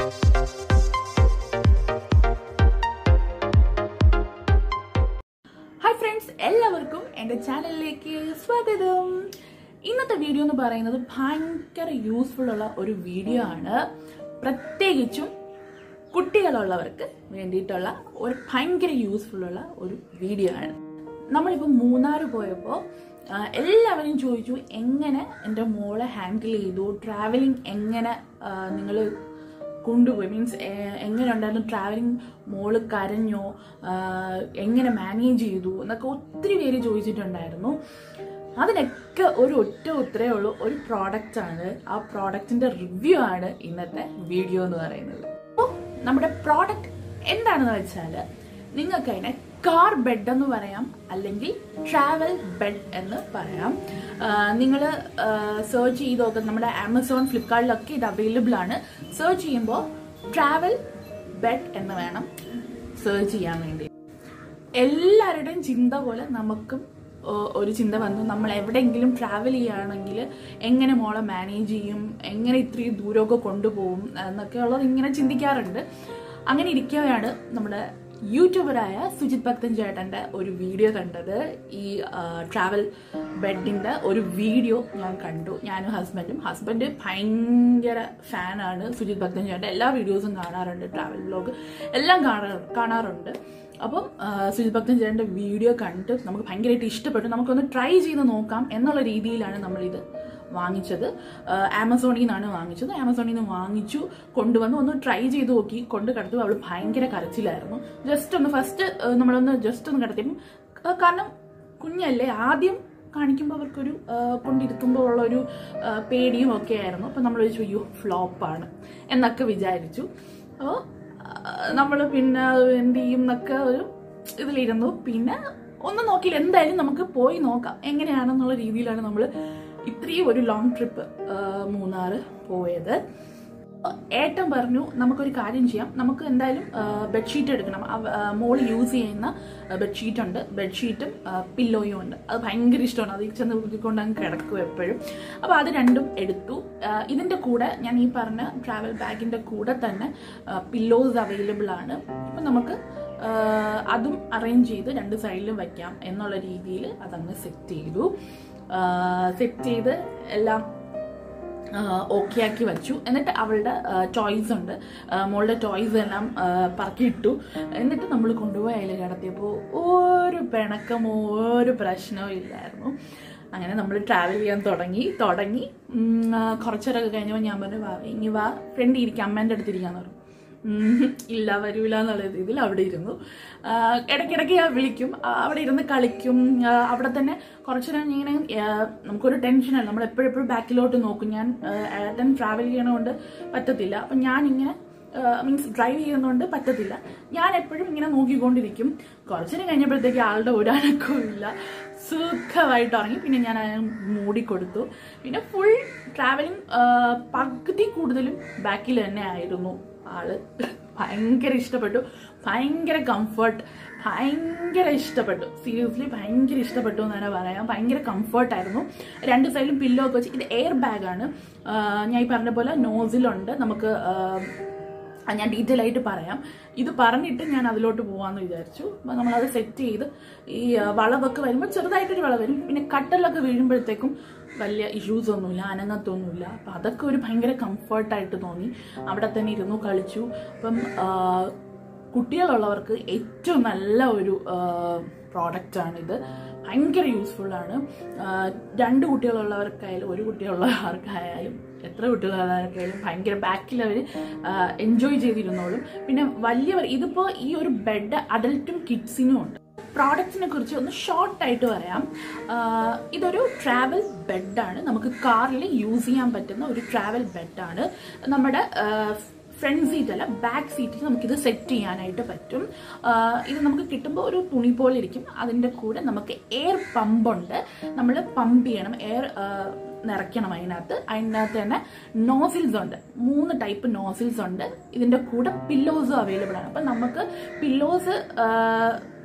hi friends എല്ലാവർക്കും എൻ്റെ ചാനലിലേക്ക് സ്വാഗതം ഇന്നത്തെ വീഡിയോ എന്ന് പറയുന്നത് ഭയങ്കര യൂസ്ഫുൾ ഉള്ള ഒരു വീഡിയോ ആണ് പ്രത്യേകിച്ചും കുട്ടികളുള്ളവർക്ക് വേണ്ടിയിട്ടുള്ള ഒരു ഭയങ്കര യൂസ്ഫുൾ ഉള്ള ഒരു വീഡിയോ ആണ് നമ്മളിപ്പോൾ മൂന്നാർ പോയപ്പോൾ ആ, എല്ലാവരും ചോദിച്ചു എങ്ങനെ എൻ്റെ മോളെ ഹാൻഡിൽ ചെയ്തു ട്രാവലിംഗ് എങ്ങനെ നിങ്ങൾ കൊണ്ടുപോയി മീൻസ് എങ്ങനെ ഉണ്ടായിരുന്നു ട്രാവലിംഗ് മോള് കരഞ്ഞോ ആ, എങ്ങനെ മാനേജ് ചെയ്തു എന്നൊക്കെ ഒത്തിരി പേര് ചോദിച്ചിട്ടുണ്ടായിരുന്നു അതിനൊക്കെ ഒരു ഒറ്റ ഉത്തരേ ഉള്ളൂ ഒരു പ്രോഡക്റ്റ് ആണ് ആ പ്രോഡക്റ്റിന്റെ റിവ്യൂ ആണ് ഇന്നത്തെ വീഡിയോ എന്ന് പറയുന്നത് അപ്പോൾ നമ്മുടെ പ്രോഡക്റ്റ് എന്താണെന്ന് വെച്ചാൽ നിങ്ങൾക്ക് അതിനെ കാർ ബെഡ് എന്ന് പറയാം അല്ലെങ്കിൽ ട്രാവൽ ബെഡ് എന്ന് പറയാം നിങ്ങൾ സെർച്ച് ചെയ്ത് നോക്കുക നമ്മുടെ ആമസോൺ ഫ്ലിപ്കാർട്ടിലൊക്കെ ഇത് അവൈലബിൾ ആണ് സെർച്ച് ചെയ്യുമ്പോൾ ട്രാവൽ ബെഡ് എന്ന് വേണം സെർച്ച് ചെയ്യാൻ വേണ്ടി എല്ലാവരുടെയും ചിന്ത പോലെ നമുക്കും ഓ, ഒരു ചിന്ത വന്നു നമ്മൾ എവിടെയെങ്കിലും ട്രാവൽ ചെയ്യുകയാണെങ്കിൽ എങ്ങനെ മോളെ മാനേജ് ചെയ്യും എങ്ങനെ ഇത്രയും ദൂരമൊക്കെ കൊണ്ടുപോകും എന്നൊക്കെ ഉള്ളത് ഇങ്ങനെ ചിന്തിക്കാറുണ്ട് അങ്ങനെ ഇരിക്കവെയാണ് നമ്മുടെ യൂട്യൂബറായ സുജിത് ഭക്തൻ ചേട്ടൻ്റെ ഒരു വീഡിയോ കണ്ടത് ഈ ട്രാവൽ ബെഡിൻ്റെ ഒരു വീഡിയോ ഞാൻ കണ്ടു ഞാനും ഹസ്ബൻഡും ഹസ്ബൻഡ് ഭയങ്കര ഫാനാണ് സുജിത് ഭക്തൻ ചേട്ടൻ്റെ എല്ലാ വീഡിയോസും കാണാറുണ്ട് ട്രാവൽ വ്ലോഗ് എല്ലാം കാണാ കാണാറുണ്ട് അപ്പം ആ, സുജിത് ഭക്തൻ ചേട്ടൻ്റെ വീഡിയോ കണ്ട് നമുക്ക് ഭയങ്കരമായിട്ട് ഇഷ്ടപ്പെട്ടു നമുക്കൊന്ന് ട്രൈ ചെയ്ത് നോക്കാം എന്നുള്ള രീതിയിലാണ് നമ്മളിത് വാങ്ങിച്ചത് ആ, ആമസോണിൽ നിന്നാണ് വാങ്ങിച്ചത് ആമസോണിൽ നിന്ന് വാങ്ങിച്ചു കൊണ്ടുവന്ന് ഒന്ന് ട്രൈ ചെയ്ത് നോക്കി കൊണ്ട് കിടത്തു അവൾ ഭയങ്കര കരച്ചിലായിരുന്നു ജസ്റ്റ് ഒന്ന് ഫസ്റ്റ് നമ്മളൊന്ന് ജസ്റ്റ് ഒന്ന് കിടത്തിയപ്പം ആ, കാരണം കുഞ്ഞല്ലേ ആദ്യം കാണിക്കുമ്പോൾ അവർക്കൊരു ആ, കൊണ്ടിരുത്തുമ്പോൾ ഉള്ള ഒരു ആ, പേടിയും ഒക്കെ ആയിരുന്നു അപ്പം നമ്മൾ വിചാരിച്ചു അയ്യോ ഫ്ലോപ്പാണ് എന്നൊക്കെ വിചാരിച്ചു അപ്പോൾ നമ്മൾ പിന്നെ എന്ത് ചെയ്യും എന്നൊക്കെ ഒരു ഇതിലിരുന്നു പിന്നെ ഒന്നും നോക്കിയില്ല എന്തായാലും നമുക്ക് പോയി നോക്കാം എങ്ങനെയാണെന്നുള്ള രീതിയിലാണ് നമ്മൾ ഇത്രയും ഒരു ലോങ് ട്രിപ്പ് മൂന്നാറ് പോയത് ഏട്ടൻ പറഞ്ഞു നമുക്കൊരു കാര്യം ചെയ്യാം നമുക്ക് എന്തായാലും ബെഡ്ഷീറ്റ് എടുക്കണം അവ- ആ, മോള് യൂസ് ചെയ്യുന്ന ബെഡ്ഷീറ്റ് ഉണ്ട് ബെഡ്ഷീറ്റും പില്ലോയും ഉണ്ട് അത് ഭയങ്കര ഇഷ്ടമാണ് അത് ചെന്ന് കൊണ്ട് അങ്ങ് കിടക്കും എപ്പോഴും അപ്പോൾ അത് രണ്ടും എടുത്തു ആ, ഇതിൻ്റെ കൂടെ ഞാൻ ഈ പറഞ്ഞ ട്രാവൽ ബാഗിൻ്റെ കൂടെ തന്നെ പില്ലോസ് അവൈലബിൾ ആണ് അപ്പം നമുക്ക് ആ, അതും അറേഞ്ച് ചെയ്ത് രണ്ട് സൈഡിലും വയ്ക്കാം എന്നുള്ള രീതിയിൽ അതങ്ങ് സെറ്റ് ചെയ്തു സെറ്റ് ചെയ്ത് എല്ലാം ഓക്കെ ആക്കി വെച്ചു എന്നിട്ട് അവളുടെ ടോയ്സ് ഉണ്ട് ആ, മോളുടെ ടോയ്സ് എല്ലാം ആ, പറക്കിയിട്ടു എന്നിട്ട് നമ്മൾ കൊണ്ടുപോയി അതിൽ കിടത്തിയപ്പോൾ ഒരു പിണക്കമോ ഒരു പ്രശ്നവും ഇല്ലായിരുന്നു അങ്ങനെ നമ്മൾ ട്രാവൽ ചെയ്യാൻ തുടങ്ങി തുടങ്ങി ഉം, ആ, കുറച്ചേരൊക്കെ കഴിഞ്ഞപ്പോൾ ഞാൻ പറഞ്ഞു വാ ഇനി വാ ഫ്രണ്ട് ഇരിക്കാം അമ്മേൻ്റെ അടുത്തിരിക്കാന്ന് പറഞ്ഞു ഉം, ഇല്ല വരൂല എന്നുള്ള രീതിയിൽ അവിടെ ഇരുന്നു ആ, ഇടയ്ക്കിടയ്ക്ക് ഞാൻ വിളിക്കും ആ, അവിടെ ഇരുന്ന് കളിക്കും ആ, അവിടെ തന്നെ കുറച്ചു നേരം ഇങ്ങനെ ആ, നമുക്കൊരു ടെൻഷനല്ല നമ്മൾ എപ്പോഴും എപ്പോഴും ബാക്കിലോട്ട് നോക്കും ഞാൻ ആ, ഏട്ടൻ ട്രാവൽ ചെയ്യണതുകൊണ്ട് പറ്റത്തില്ല അപ്പം ഞാനിങ്ങനെ മീൻസ് ഡ്രൈവ് ചെയ്യുന്നതുകൊണ്ട് പറ്റത്തില്ല ഞാൻ എപ്പോഴും ഇങ്ങനെ നോക്കിക്കൊണ്ടിരിക്കും കുറച്ചു നേരം കഴിഞ്ഞപ്പോഴത്തേക്ക് ആളുടെ ഒരു അനക്കവും ഇല്ല സുഖമായിട്ട് ഉറങ്ങി പിന്നെ ഞാൻ അതിനെ മൂടിക്കൊടുത്തു പിന്നെ ഫുൾ ട്രാവലിംഗ് പകുതി കൂടുതലും ബാക്കിൽ തന്നെ ആയിരുന്നു ആള് ഭയങ്കര ഇഷ്ടപ്പെട്ടു ഭയങ്കര കംഫർട്ട് ഭയങ്കര ഇഷ്ടപ്പെട്ടു സീരിയസ്ലി ഭയങ്കര ഇഷ്ടപ്പെട്ടു എന്ന് തന്നെ പറയാം ഭയങ്കര കംഫർട്ടായിരുന്നു രണ്ട് സൈഡിലും പില്ലോ ഒക്കെ വെച്ച് ഇത് എയർ ബാഗാണ് ഞാൻ ഈ പറഞ്ഞ പോലെ നോസിലുണ്ട് നമുക്ക് ആ, അത് ഞാൻ ഡീറ്റെയിൽ ആയിട്ട് പറയാം ഇത് പറഞ്ഞിട്ട് ഞാൻ അതിലോട്ട് പോകാമെന്ന് വിചാരിച്ചു അപ്പോൾ നമ്മളത് സെറ്റ് ചെയ്ത് ഈ ആ, വളവൊക്കെ വരുമ്പോൾ ചെറുതായിട്ടൊരു വളവ് വരും പിന്നെ കട്ടലൊക്കെ വീഴുമ്പോഴത്തേക്കും വലിയ ഇഷ്യൂസ് ഒന്നുമില്ല അനങ്ങത്തൊന്നുമില്ല അപ്പം അതൊക്കെ ഒരു ഭയങ്കര കംഫർട്ടായിട്ട് തോന്നി അവിടെ തന്നെ ഇരുന്നു കളിച്ചു അപ്പം ആ, കുട്ടികളുള്ളവർക്ക് ഏറ്റവും നല്ല ഒരു പ്രോഡക്റ്റാണിത് ഭയങ്കര യൂസ്ഫുൾ ആണ് ആ, രണ്ട് കുട്ടികളുള്ളവർക്കായാലും ഒരു കുട്ടിയുള്ളവർക്കായാലും എത്ര കുട്ടികളുള്ളവർക്കായാലും ഭയങ്കര ബാക്കിൽ അവർ എൻജോയ് ചെയ്തിരുന്നോളും പിന്നെ വലിയവർ ഇതിപ്പോൾ ഈ ഒരു ബെഡ് അഡൽട്ടും കിഡ്സിനും ഉണ്ട് പ്രോഡക്റ്റിനെ കുറിച്ച് ഒന്ന് ഷോർട്ട് ആയിട്ട് പറയാം ആ, ഇതൊരു ട്രാവൽ ബെഡാണ് നമുക്ക് കാറിൽ യൂസ് ചെയ്യാൻ പറ്റുന്ന ഒരു ട്രാവൽ ബെഡാണ് നമ്മുടെ ഫ്രണ്ട് സീറ്റ് അല്ല ബാക്ക് സീറ്റിൽ നമുക്കിത് സെറ്റ് ചെയ്യാനായിട്ട് പറ്റും ആ, ഇത് നമുക്ക് കിട്ടുമ്പോൾ ഒരു തുണി പോലെ ഇരിക്കും അതിൻ്റെ കൂടെ നമുക്ക് എയർ പമ്പുണ്ട് നമ്മൾ പമ്പ് ചെയ്യണം എയർ നിറയ്ക്കണം അതിനകത്ത് അതിനകത്ത് തന്നെ നോസിൽസ് ഉണ്ട് മൂന്ന് ടൈപ്പ് നോസിൽസ് ഉണ്ട് ഇതിൻ്റെ കൂടെ പില്ലോസും അവൈലബിൾ ആണ് അപ്പം നമുക്ക് പില്ലോസ്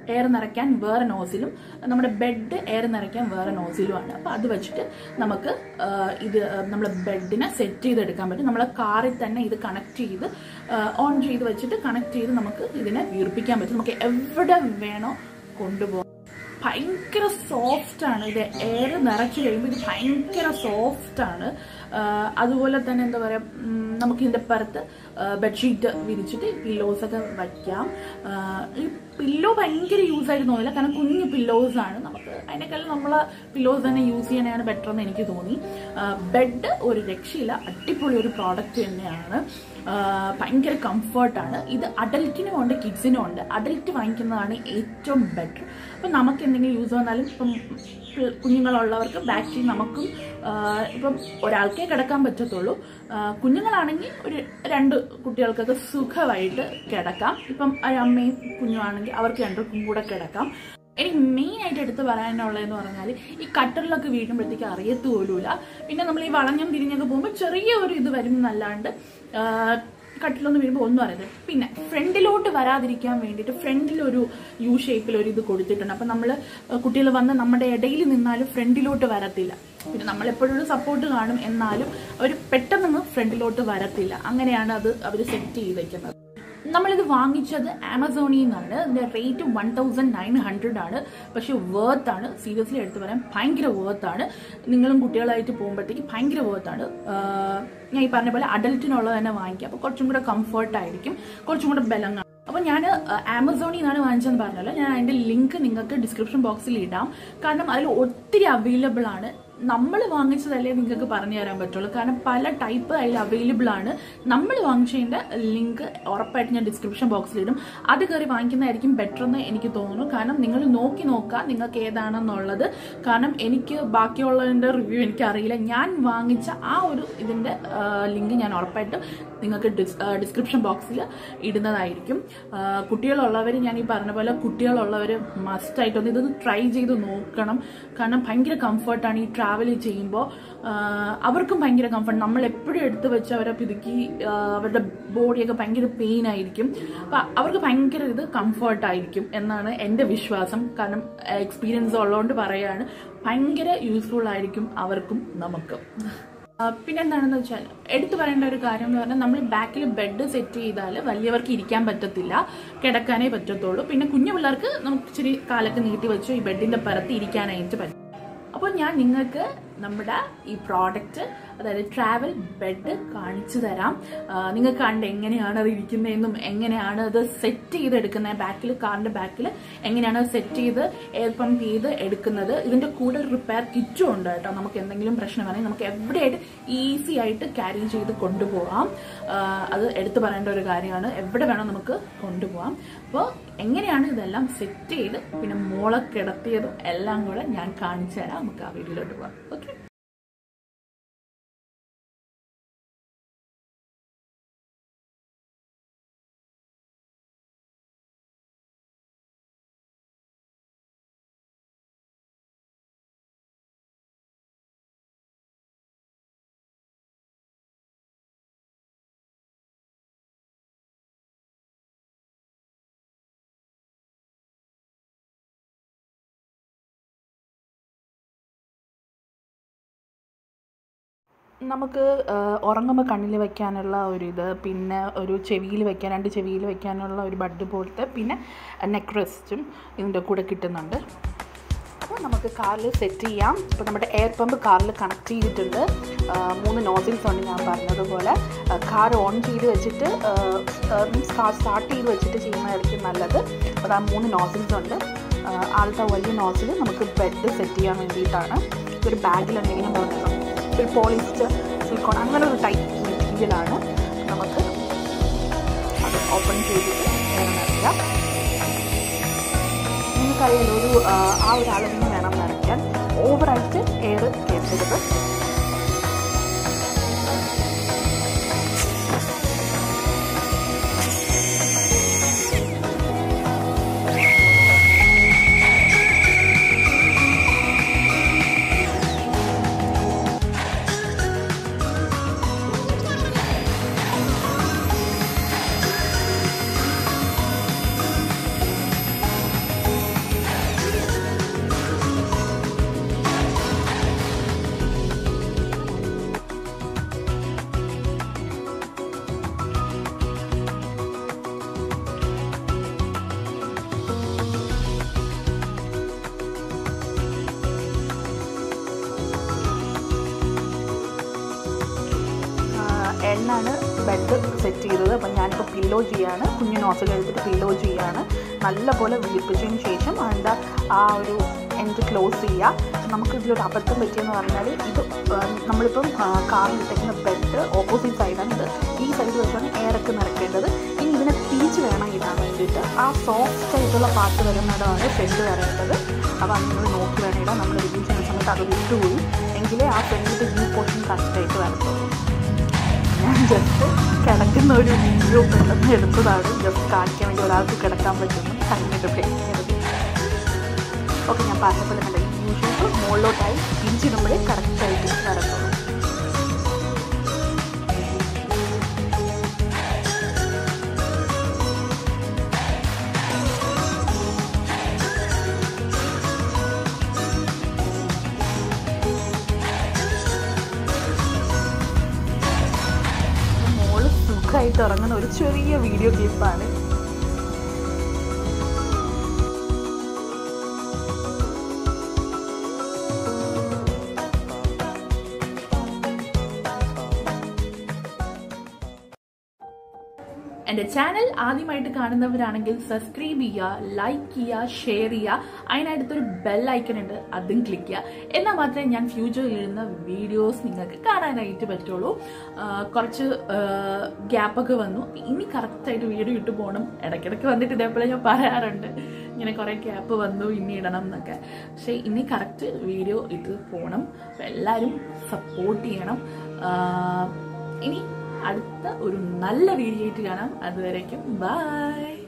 എയർ നിറയ്ക്കാൻ വേറെ നോസിലും നമ്മുടെ ബെഡ് എയർ നിറയ്ക്കാൻ വേറെ നോസിലുമാണ് അപ്പോൾ അത് വെച്ചിട്ട് നമുക്ക് ആ, ഇത് നമ്മൾ ബെഡിനെ സെറ്റ് ചെയ്തെടുക്കാൻ പറ്റും നമ്മളെ കാറിൽ തന്നെ ഇത് കണക്ട് ചെയ്ത് ഓൺ ചെയ്ത് വെച്ചിട്ട് കണക്ട് ചെയ്ത് നമുക്ക് ഇതിനെ വീർപ്പിക്കാൻ പറ്റും നമുക്ക് എവിടെ വേണോ കൊണ്ടുപോകാം ഭയങ്കര സോഫ്റ്റ് ആണ് ഇത് എയർ നിറച്ച് കഴിയുമ്പോൾ ഇത് ഭയങ്കര സോഫ്റ്റ് ആണ് ആഹ് അതുപോലെ തന്നെ എന്താ പറയുക നമുക്ക് ഇതിൻ്റെ പുറത്ത് ബെഡ്ഷീറ്റ് വിരിച്ചിട്ട് പില്ലോസ് ഒക്കെ വയ്ക്കാം ആഹ് ഈ പില്ലോ ഭയങ്കര യൂസ് ആയിട്ട് തോന്നില്ല കാരണം കുഞ്ഞു പില്ലോസ് ആണ് നമുക്ക് അതിനേക്കാളും നമ്മൾ പില്ലോസ് തന്നെ യൂസ് ചെയ്യാനാണ് ബെറ്റർ എന്ന് എനിക്ക് തോന്നി ബെഡ് ഒരു രക്ഷയില്ല അടിപൊളി ഒരു പ്രോഡക്റ്റ് തന്നെയാണ് ആഹ് ഭയങ്കര കംഫർട്ടാണ് ഇത് അഡൽറ്റിനും ഉണ്ട് കിഡ്സിനും ഉണ്ട് അഡൽറ്റ് വാങ്ങിക്കുന്നതാണ് ഏറ്റവും ബെറ്റർ അപ്പം നമുക്ക് എന്തെങ്കിലും യൂസ് വന്നാലും ഇപ്പം പി- കുഞ്ഞുങ്ങളുള്ളവർക്ക് ബാക്കി നമുക്കും ആഹ് ഇപ്പം ഒരാൾക്കേ കിടക്കാൻ പറ്റത്തുള്ളൂ ആഹ് കുഞ്ഞുങ്ങളാണെങ്കിൽ ഒരു രണ്ട് കുട്ടികൾക്കൊക്കെ സുഖമായിട്ട് കിടക്കാം ഇപ്പം ഒരു അമ്മയും കുഞ്ഞുമാണെങ്കിൽ അവർക്ക് രണ്ടുപേർക്കും കൂടെ കിടക്കാം എനിക്ക് മെയിൻ ആയിട്ട് എടുത്ത് പറയാനുള്ളതെന്ന് പറഞ്ഞാൽ ഈ കട്ടറിലൊക്കെ വീഴുമ്പോഴത്തേക്ക് അറിയത്ത് പോലുമില്ല പിന്നെ നമ്മൾ ഈ വളഞ്ഞും തിരിഞ്ഞൊക്കെ പോകുമ്പോൾ ചെറിയ ഒരു ഇത് വരും എന്നല്ലാണ്ട് ആഹ് കട്ടിലൊന്നും വീഴുമ്പോൾ ഒന്നും അറിയത്തില്ല പിന്നെ ഫ്രണ്ടിലോട്ട് വരാതിരിക്കാൻ വേണ്ടിയിട്ട് ഫ്രണ്ടിൽ ഒരു യു ഷേപ്പിൽ ഒരു ഇത് കൊടുത്തിട്ടുണ്ട് അപ്പം നമ്മൾ കുട്ടികൾ വന്ന് നമ്മുടെ ഇടയിൽ നിന്നാലും ഫ്രണ്ടിലോട്ട് വരത്തില്ല പിന്നെ നമ്മളെപ്പോഴും ഒരു സപ്പോർട്ട് കാണും എന്നാലും അവർ പെട്ടെന്നൊന്നും ഫ്രണ്ടിലോട്ട് വരത്തില്ല അങ്ങനെയാണ് അത് അവർ സെറ്റ് ചെയ്തേക്കുന്നത് നമ്മളിത് വാങ്ങിച്ചത് ആമസോണിൽ നിന്നാണ് ഇതിന്റെ rate one thousand nine hundred ആണ് പക്ഷെ വേർത്ത് ആണ് സീരിയസ്ലി എടുത്ത് പറയാൻ ഭയങ്കര വേർത്ത് ആണ് നിങ്ങളും കുട്ടികളായിട്ട് പോകുമ്പോഴത്തേക്ക് ഭയങ്കര വേർത്ത് ആണ് ആഹ് ഞാൻ ഈ പറഞ്ഞ പോലെ അഡൽറ്റിനുള്ളത് തന്നെ വാങ്ങിക്കുക അപ്പോൾ കുറച്ചും കൂടെ കംഫർട്ട് ആയിരിക്കും കുറച്ചും കൂടെ ബലം കാണും അപ്പോൾ ഞാൻ ആമസോണിൽ നിന്നാണ് വാങ്ങിച്ചതെന്ന് പറഞ്ഞല്ലോ ഞാൻ അതിന്റെ ലിങ്ക് നിങ്ങൾക്ക് ഡിസ്ക്രിപ്ഷൻ ബോക്സിൽ ഇടാം കാരണം അതിൽ ഒത്തിരി അവൈലബിൾ ആണ് നമ്മൾ വാങ്ങിച്ചതല്ലേ നിങ്ങൾക്ക് പറഞ്ഞു തരാൻ പറ്റുള്ളൂ കാരണം പല ടൈപ്പ് അതിൽ അവൈലബിൾ ആണ് നമ്മൾ വാങ്ങിച്ചതിന്റെ ലിങ്ക് ഉറപ്പായിട്ട് ഞാൻ ഡിസ്ക്രിപ്ഷൻ ബോക്സിൽ ഇടും അത് കയറി വാങ്ങിക്കുന്നതായിരിക്കും ബെറ്റർ എന്ന് എനിക്ക് തോന്നുന്നു കാരണം നിങ്ങൾ നോക്കി നോക്കുക നിങ്ങൾക്ക് ഏതാണെന്നുള്ളത് കാരണം എനിക്ക് ബാക്കിയുള്ളതിന്റെ റിവ്യൂ എനിക്ക് അറിയില്ല ഞാൻ വാങ്ങിച്ച ആ ഒരു ഇതിന്റെ ലിങ്ക് ഞാൻ ഉറപ്പായിട്ടും നിങ്ങൾക്ക് ഡിസ്ക്രിപ്ഷൻ ബോക്സിൽ ഇടുന്നതായിരിക്കും ആ, കുട്ടികളുള്ളവർ ഞാൻ ഈ പറഞ്ഞ പോലെ കുട്ടികളുള്ളവർ മസ്റ്റായിട്ടൊന്ന് ഇതൊന്ന് ട്രൈ ചെയ്ത് നോക്കണം കാരണം ഭയങ്കര കംഫർട്ടാണ് ഈ ട്രാവൽ ചെയ്യുമ്പോൾ അവർക്കും ഭയങ്കര കംഫർട്ട് നമ്മൾ എപ്പോഴും എടുത്ത് വെച്ച് അവരെ പിതുക്കി ആ, അവരുടെ ബോഡിയൊക്കെ ഭയങ്കര പെയിൻ ആയിരിക്കും അപ്പം അവർക്ക് ഭയങ്കര ഇത് കംഫർട്ടായിരിക്കും എന്നാണ് എൻ്റെ വിശ്വാസം കാരണം എക്സ്പീരിയൻസ് ഉള്ളതുകൊണ്ട് പറയാണ് ഭയങ്കര യൂസ്ഫുൾ ആയിരിക്കും അവർക്കും നമുക്കും ആ, പിന്നെന്താണെന്ന് വെച്ചാൽ എടുത്തു പറയേണ്ട ഒരു കാര്യം എന്ന് പറഞ്ഞാൽ നമ്മൾ ബാക്കിൽ ബെഡ് സെറ്റ് ചെയ്താൽ വലിയവർക്ക് ഇരിക്കാൻ പറ്റത്തില്ല കിടക്കാനേ പറ്റത്തുള്ളൂ പിന്നെ കുഞ്ഞു പിള്ളേർക്ക് നമുക്ക് ഇച്ചിരി കാലൊക്കെ നീട്ടി വെച്ച് ഈ ബെഡിന്റെ പുറത്ത് ഇരിക്കാനായിട്ട് പറ്റും അപ്പോൾ ഞാൻ നിങ്ങൾക്ക് നമ്മുടെ ഈ പ്രോഡക്റ്റ് അതായത് ട്രാവൽ ബെഡ് കാണിച്ചു തരാം ആ, നിങ്ങൾക്ക് കണ്ട് എങ്ങനെയാണ് അത് ഇരിക്കുന്നതെന്നും എങ്ങനെയാണ് അത് സെറ്റ് ചെയ്തെടുക്കുന്നത് ബാക്കിൽ കാറിന്റെ ബാക്കിൽ എങ്ങനെയാണ് സെറ്റ് ചെയ്ത് എയർ പമ്പ് ചെയ്ത് എടുക്കുന്നത് ഇതിന്റെ കൂടെ ഒരു റിപ്പയർ കിറ്റും ഉണ്ട് കേട്ടോ നമുക്ക് എന്തെങ്കിലും പ്രശ്നം വേണമെങ്കിൽ നമുക്ക് എവിടെയായിട്ട് ഈസി ആയിട്ട് ക്യാരി ചെയ്ത് കൊണ്ടുപോകാം ആ, അത് എടുത്തു പറയേണ്ട ഒരു കാര്യമാണ് എവിടെ വേണം നമുക്ക് കൊണ്ടുപോകാം അപ്പോൾ എങ്ങനെയാണ് ഇതെല്ലാം സെറ്റ് ചെയ്ത് പിന്നെ മോളെ കിടത്തിയതും എല്ലാം കൂടെ ഞാൻ കാണിച്ചു തരാം നമുക്ക് ആ വീഡിയോയിലോട്ട് പോകാം ഓക്കെ നമുക്ക് ഉറങ്ങുമ്പോൾ കണ്ണിൽ വെക്കാനുള്ള ഒരു ഇത് പിന്നെ ഒരു ചെവിയിൽ വെക്കാൻ രണ്ട് ചെവിയിൽ വെക്കാനുള്ള ഒരു ബഡ് പോലത്തെ പിന്നെ നെക്ക് റെസ്റ്റും ഇതിൻ്റെ കൂടെ കിട്ടുന്നുണ്ട് അപ്പോൾ നമുക്ക് കാറിൽ സെറ്റ് ചെയ്യാം ഇപ്പോൾ നമ്മുടെ എയർ പമ്പ് കാറിൽ കണക്ട് ചെയ്തിട്ടുണ്ട് ആ, മൂന്ന് നോസിൽസ് ഉണ്ട് ഞാൻ പറഞ്ഞതുപോലെ കാർ ഓൺ ചെയ്ത് വെച്ചിട്ട് മീൻസ് കാർ സ്റ്റാർട്ട് ചെയ്ത് വെച്ചിട്ട് ചെയ്യുന്നതായിരിക്കും നല്ലത് അപ്പോൾ ആ മൂന്ന് നോസിൽസ് ഉണ്ട് ആ, ആദ്യത്തെ വലിയ നോസിൽ നമുക്ക് ബെഡ് സെറ്റ് ചെയ്യാൻ വേണ്ടിയിട്ടാണ് ഒരു ബാഗിൽ എന്തെങ്കിലും വെക്കണം ഒരു പോളിസ്റ്റർ സിലിക്കോൺ അങ്ങനെ ഒരു ടൈപ്പ് മെറ്റീരിയലാണ് നമുക്ക് അത് ഓപ്പൺ ചെയ്തിട്ട് എയർ നിറയ്ക്കാം നിങ്ങൾക്കറിയാലോ ഒരു ആ, ആ ഒരു അളവിന് വേണം നിറയ്ക്കാൻ ഓവറായിട്ട് എയർ കയറ്റരുത് ബെഡ് സെറ്റ് ചെയ്തത് അപ്പം ഞാനിപ്പോൾ പില്ലോ ചെയ്യാണ് കുഞ്ഞു നോസിൽ എടുത്തിട്ട് പില്ലോ ചെയ്യാണ് നല്ലപോലെ വിളിപ്പിച്ചതിന് ശേഷം അതിൻ്റെ ആ ഒരു എൻഡ് ക്ലോസ് ചെയ്യുക നമുക്ക് ഇതിലൊരു അബദ്ധം പറ്റിയെന്ന് പറഞ്ഞാൽ ഇത് ആ, നമ്മളിപ്പം കാറിൽ ഇട്ടേക്കുന്ന ബെഡ് ഓപ്പോസിറ്റ് സൈഡാണ് ഇത് ഈ സൈഡ് വെച്ചാണ് എയറൊക്കെ നിറയ്ക്കേണ്ടത് ഇനി ഇതിനെ തിരിച്ച് വേണം ഇടാൻ വേണ്ടിയിട്ട് ആ സോഫ്റ്റ് ആയിട്ടുള്ള പാർട്ട് വരുന്നിടമാണ് ഷെഡ് വരേണ്ടത് അപ്പോൾ അത് നിങ്ങൾ നോക്കി വേണം ഇടാൻ നമ്മൾ റിവ്യൂ ചെയ്യുന്ന സമയത്ത് അത് വിട്ടുപോയി എങ്കിലേ ആ ഫ്രണ്ടിൻ്റെ വ്യൂ പോർഷൻ കറക്റ്റായിട്ട് വരത്തുള്ളൂ ഞാൻ ജസ്റ്റ് കിടക്കുന്ന ഒരു വീഡിയോ പെട്ടെന്ന് എടുത്തതാണ് ജസ്റ്റ് കാണിക്കാൻ വേണ്ടി ഒരാൾക്ക് കിടക്കാൻ പറ്റുന്നു കഴിഞ്ഞിട്ട് കരുതി ഓക്കെ ഞാൻ പറഞ്ഞ പോലെ നല്ല യൂഷ്വൽ മുകളിലോട്ടായി ഇഞ്ചിടുമ്പോഴേ കറക്റ്റായിട്ട് വരത്തുള്ളൂ മോള് സുഖമായിട്ട് ഇറങ്ങുന്ന ഒരു ചെറിയ വീഡിയോ ക്ലിപ്പാണ് എൻ്റെ ചാനൽ ആദ്യമായിട്ട് കാണുന്നവരാണെങ്കിൽ സബ്സ്ക്രൈബ് ചെയ്യുക ലൈക്ക് ചെയ്യുക ഷെയർ ചെയ്യുക അതിനടുത്തൊരു ബെൽ ഐക്കൺ ഉണ്ട് അതും ക്ലിക്ക് ചെയ്യുക എന്നാൽ മാത്രമേ ഞാൻ ഫ്യൂച്ചറിൽ ഇടുന്ന വീഡിയോസ് നിങ്ങൾക്ക് കാണാനായിട്ട് പറ്റുള്ളൂ ആ, കുറച്ച് ഗ്യാപ്പൊക്കെ വന്നു ഇനി കറക്റ്റായിട്ട് വീഡിയോ ഇട്ട് പോകണം ഇടയ്ക്കിടയ്ക്ക് വന്നിട്ട് ഇതേപോലെ ഞാൻ പറയാറുണ്ട് ഇങ്ങനെ കുറേ ഗ്യാപ്പ് വന്നു ഇനി ഇടണം എന്നൊക്കെ പക്ഷേ ഇനി കറക്റ്റ് വീഡിയോ ഇട്ട് പോകണം അപ്പോൾ എല്ലാവരും സപ്പോർട്ട് ചെയ്യണം ആ, ഇനി അടുത്ത ഒരു നല്ല വീഡിയോ ആയിട്ട് കാണാം അതുവരേക്കും ബൈ